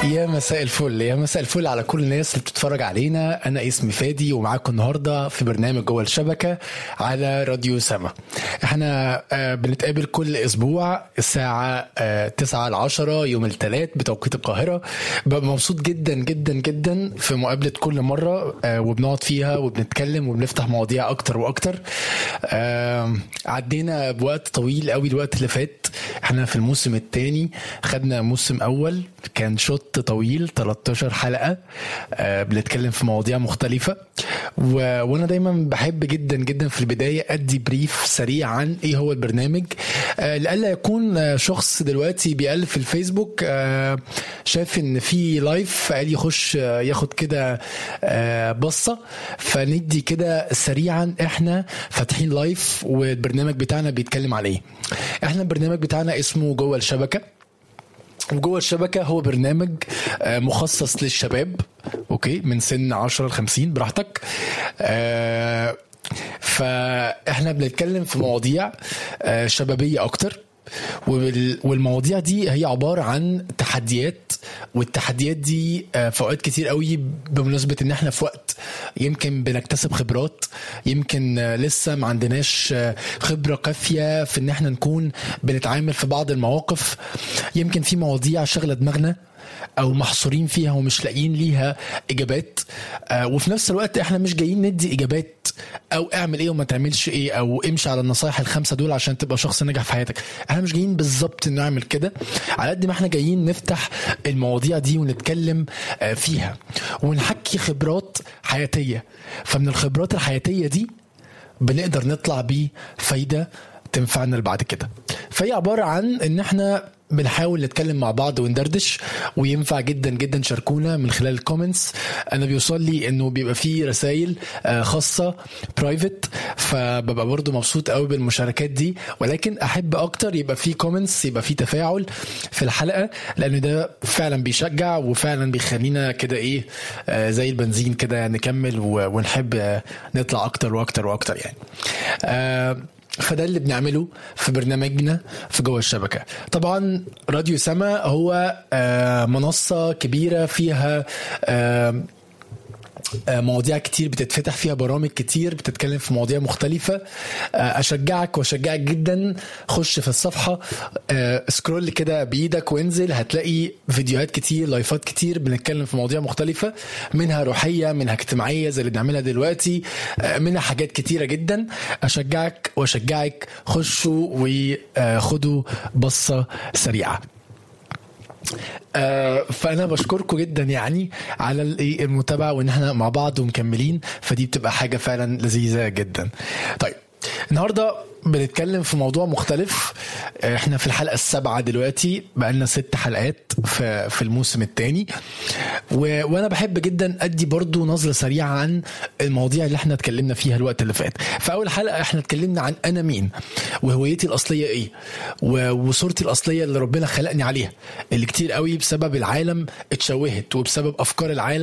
يا مساء الفل يا مساء الفل على كل الناس اللي بتتفرج علينا انا اسمي فادي ومعاكم النهارده في برنامج جوه الشبكه على راديو سما احنا آه، بنتقابل كل اسبوع الساعه آه، 9 ل 10 يوم الثلاث بتوقيت القاهره ببقى مبسوط جدا جدا جدا في مقابله كل مره آه، وبنقعد فيها وبنتكلم وبنفتح مواضيع اكتر واكتر آه، عدينا بوقت طويل قوي الوقت اللي فات احنا في الموسم الثاني خدنا موسم اول كان شوط طويل 13 حلقه آه، بنتكلم في مواضيع مختلفه و... وانا دايما بحب جدا جدا في البدايه ادي بريف سريع عن ايه هو البرنامج آه، لئلا يكون آه، شخص دلوقتي بيقلب في الفيسبوك آه، شاف ان في لايف فقال يخش آه، ياخد كده آه، بصه فندي كده سريعا احنا فاتحين لايف والبرنامج بتاعنا بيتكلم على ايه احنا البرنامج بتاعنا اسمه جوه الشبكه وجوه الشبكه هو برنامج آه، مخصص للشباب اوكي من سن 10 ل 50 براحتك آه، فاحنا بنتكلم في مواضيع آه، شبابيه اكتر وال- والمواضيع دي هي عباره عن تحديات والتحديات دي آه، في اوقات كتير قوي بمناسبه ان احنا في وقت يمكن بنكتسب خبرات يمكن آه، لسه ما عندناش آه، خبره كافيه في ان احنا نكون بنتعامل في بعض المواقف يمكن في مواضيع شغله دماغنا او محصورين فيها ومش لاقيين ليها اجابات آه، وفي نفس الوقت احنا مش جايين ندي اجابات او اعمل ايه وما تعملش ايه او امشي على النصايح الخمسه دول عشان تبقى شخص ناجح في حياتك احنا مش جايين بالظبط نعمل كده على قد ما احنا جايين نفتح المواضيع دي ونتكلم آه، فيها ونحكي خبرات حياتيه فمن الخبرات الحياتيه دي بنقدر نطلع بيه فايده تنفعنا اللي بعد كده فهي عباره عن ان احنا بنحاول نتكلم مع بعض وندردش وينفع جدا جدا شاركونا من خلال الكومنتس انا بيوصل لي انه بيبقى فيه رسائل خاصه برايفت فببقى برضو مبسوط قوي بالمشاركات دي ولكن احب اكتر يبقى فيه كومنتس يبقى فيه تفاعل في الحلقه لان ده فعلا بيشجع وفعلا بيخلينا كده ايه آه، زي البنزين كده نكمل و- ونحب آه، نطلع اكتر واكتر واكتر يعني آه، فده اللي بنعمله في برنامجنا في جوه الشبكه طبعا راديو سما هو آه، منصه كبيره فيها آه، آه، مواضيع كتير بتتفتح فيها برامج كتير بتتكلم في مواضيع مختلفة آه، أشجعك وأشجعك جدا خش في الصفحة آه، سكرول كده بإيدك وانزل هتلاقي فيديوهات كتير لايفات كتير بنتكلم في مواضيع مختلفة منها روحية منها اجتماعية زي اللي بنعملها دلوقتي آه، منها حاجات كتيرة جدا أشجعك وأشجعك خشوا وخدوا بصة سريعة آه، فانا بشكركم جدا يعني على الإيه المتابعه وان احنا مع بعض ومكملين فدي بتبقى حاجه فعلا لذيذه جدا طيب النهارده بنتكلم في موضوع مختلف آه، احنا في الحلقه السابعه دلوقتي بقالنا ست حلقات في في الموسم الثاني وانا بحب جدا ادي برضو نظره سريعه عن المواضيع اللي احنا اتكلمنا فيها الوقت اللي فات في اول حلقه احنا اتكلمنا عن انا مين وهويتي الاصليه ايه و- وصورتي الاصليه اللي ربنا خلقني عليها اللي كتير قوي بسبب العالم اتشوهت وبسبب افكار العالم